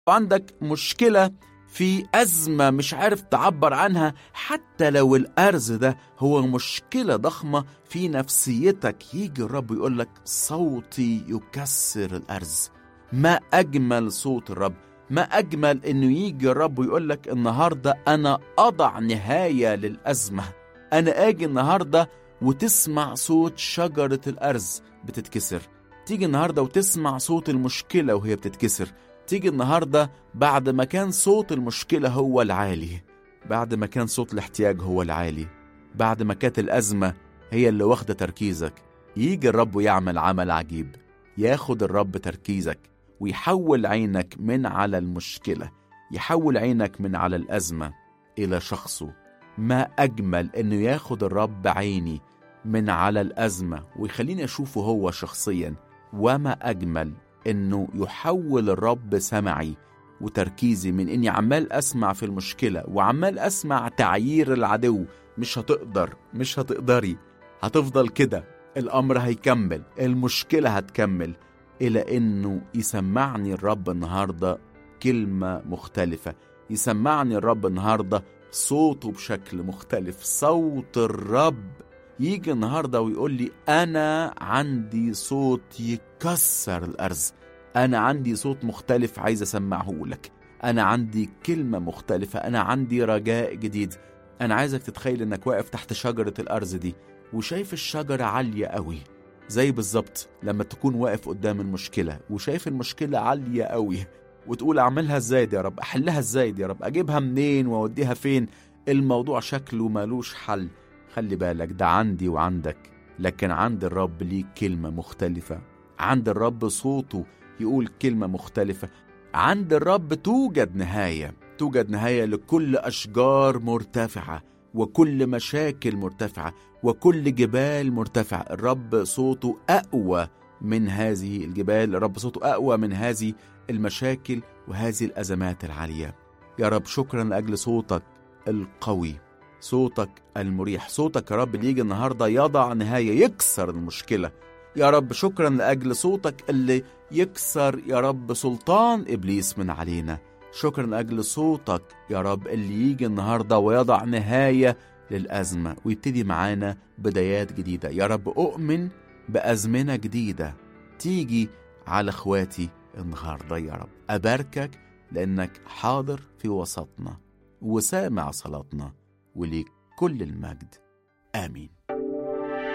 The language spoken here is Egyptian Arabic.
عندك مشكلة في أزمة مش عارف تعبر عنها حتى لو الأرز ده هو مشكلة ضخمة في نفسيتك يجي الرب يقول لك صوتي يكسر الأرز ما أجمل صوت الرب ما أجمل إنه يجي الرب ويقول لك النهاردة أنا أضع نهاية للأزمة أنا أجي النهاردة وتسمع صوت شجرة الأرز بتتكسر تيجي النهاردة وتسمع صوت المشكلة وهي بتتكسر تيجي النهاردة بعد ما كان صوت المشكلة هو العالي بعد ما كان صوت الاحتياج هو العالي بعد ما كانت الأزمة هي اللي واخدة تركيزك يجي الرب ويعمل عمل عجيب ياخد الرب تركيزك ويحول عينك من على المشكلة يحول عينك من على الأزمة إلى شخصه ما أجمل إنه ياخد الرب عيني من على الأزمة ويخليني أشوفه هو شخصيا وما أجمل إنه يحول الرب سمعي وتركيزي من إني عمال أسمع في المشكلة وعمال أسمع تعيير العدو مش هتقدر مش هتقدري هتفضل كده الأمر هيكمل المشكلة هتكمل إلى إنه يسمعني الرب النهاردة كلمة مختلفة يسمعني الرب النهاردة صوته بشكل مختلف صوت الرب يجي النهارده ويقول لي انا عندي صوت يكسر الارز انا عندي صوت مختلف عايز اسمعه لك انا عندي كلمه مختلفه انا عندي رجاء جديد انا عايزك تتخيل انك واقف تحت شجره الارز دي وشايف الشجره عاليه قوي زي بالظبط لما تكون واقف قدام المشكله وشايف المشكله عاليه قوي وتقول اعملها ازاي دي يا رب احلها ازاي دي يا رب اجيبها منين واوديها فين الموضوع شكله ملوش حل خلي بالك ده عندي وعندك لكن عند الرب ليه كلمة مختلفة عند الرب صوته يقول كلمة مختلفة عند الرب توجد نهاية توجد نهاية لكل أشجار مرتفعة وكل مشاكل مرتفعة وكل جبال مرتفعة الرب صوته أقوى من هذه الجبال الرب صوته أقوى من هذه المشاكل وهذه الأزمات العالية يا رب شكرا لأجل صوتك القوي صوتك المريح صوتك يا رب اللي يجي النهارده يضع نهايه يكسر المشكله يا رب شكرا لاجل صوتك اللي يكسر يا رب سلطان ابليس من علينا شكرا لاجل صوتك يا رب اللي يجي النهارده ويضع نهايه للازمه ويبتدي معانا بدايات جديده يا رب اؤمن بازمنه جديده تيجي على اخواتي النهارده يا رب اباركك لانك حاضر في وسطنا وسامع صلاتنا وليك كل المجد آمين